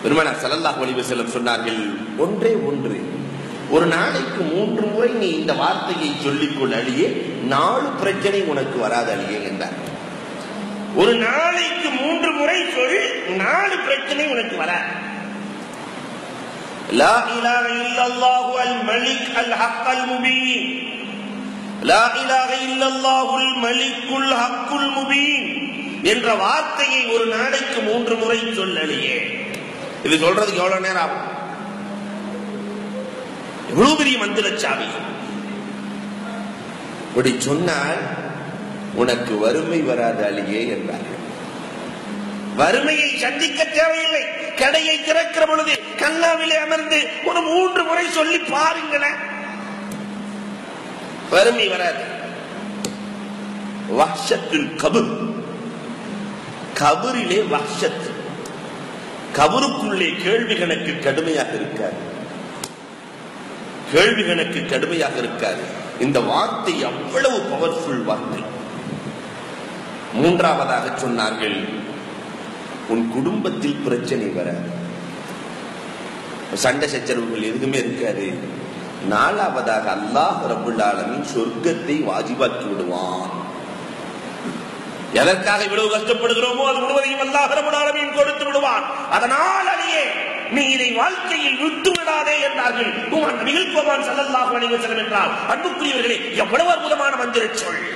பெருமனா ஸல்லல்லாஹு அலைஹி வஸல்லம் சொன்னார்கள் ஒன்றே ஒன்று ஒரு நாளைக்கு மூன்று முறை நீ இந்த வார்த்தையை சொல்லிக்கொள் அழியே நாலு பிரச்சனை உனக்கு வராது அழியே என்றார் ஒரு நாளைக்கு மூன்று முறை சொல் நாலு பிரச்சனை உனக்கு வராது லா இலாஹ இல்லல்லாஹு அல் மலிக் அல் ஹக் அல் முபீன் லா இலாஹ இல்லல்லாஹுல் மலிக்குல் ஹக்குல் முபீன் என்ற வார்த்தையை ஒரு நாளைக்கு மூன்று முறை சொல்லலையே இது சொல்றதுக்கு எவ்வளவு நேரம் ஆகும் எவ்வளவு பெரிய மந்திர சாவி இப்படி சொன்னால் உனக்கு வறுமை வராது அழியே என்றார்கள் வறுமையை சந்திக்க தேவையில்லை கடையை திறக்கிற பொழுது கல்லாவிலே அமர்ந்து ஒரு மூன்று முறை சொல்லி பாருங்களேன் வறுமை வராது வஹ்ஷத்துல் கபுர் கபரிலே வஹ்ஷத் கபருக்குள்ளே கேள்வி கணக்கு கடுமையாக இருக்காது கேள்வி கணக்கு கடுமையாக இருக்காது இந்த வார்த்தை அவ்வளவு பவர்ஃபுல் வார்த்தை மூன்றாவதாக சொன்னார்கள் உன் குடும்பத்தில் பிரச்சனை வராது சண்டை சச்சரவுகள் எதுவுமே இருக்காது நாலாவதாக அல்லாஹ் ரபுல் ஆலமீன் சொர்க்கத்தை வாஜிபாக்கி விடுவான் எதற்காக இவ்வளவு கஷ்டப்படுகிறோமோ அது முழுவதையும் அல்லாஹ் ரபுல் ஆலமீன் கொடுத்து விடுவான் அதனால் அழியே நீ இதை வாழ்க்கையில் விட்டு விடாதே என்றார்கள் உமர் நபிகள் கோபான் ஸல்லல்லாஹு அலைஹி வஸல்லம் என்றால் அன்புக்குரியவர்களே எவ்வளவு அற்புதமான மந்திர சொல்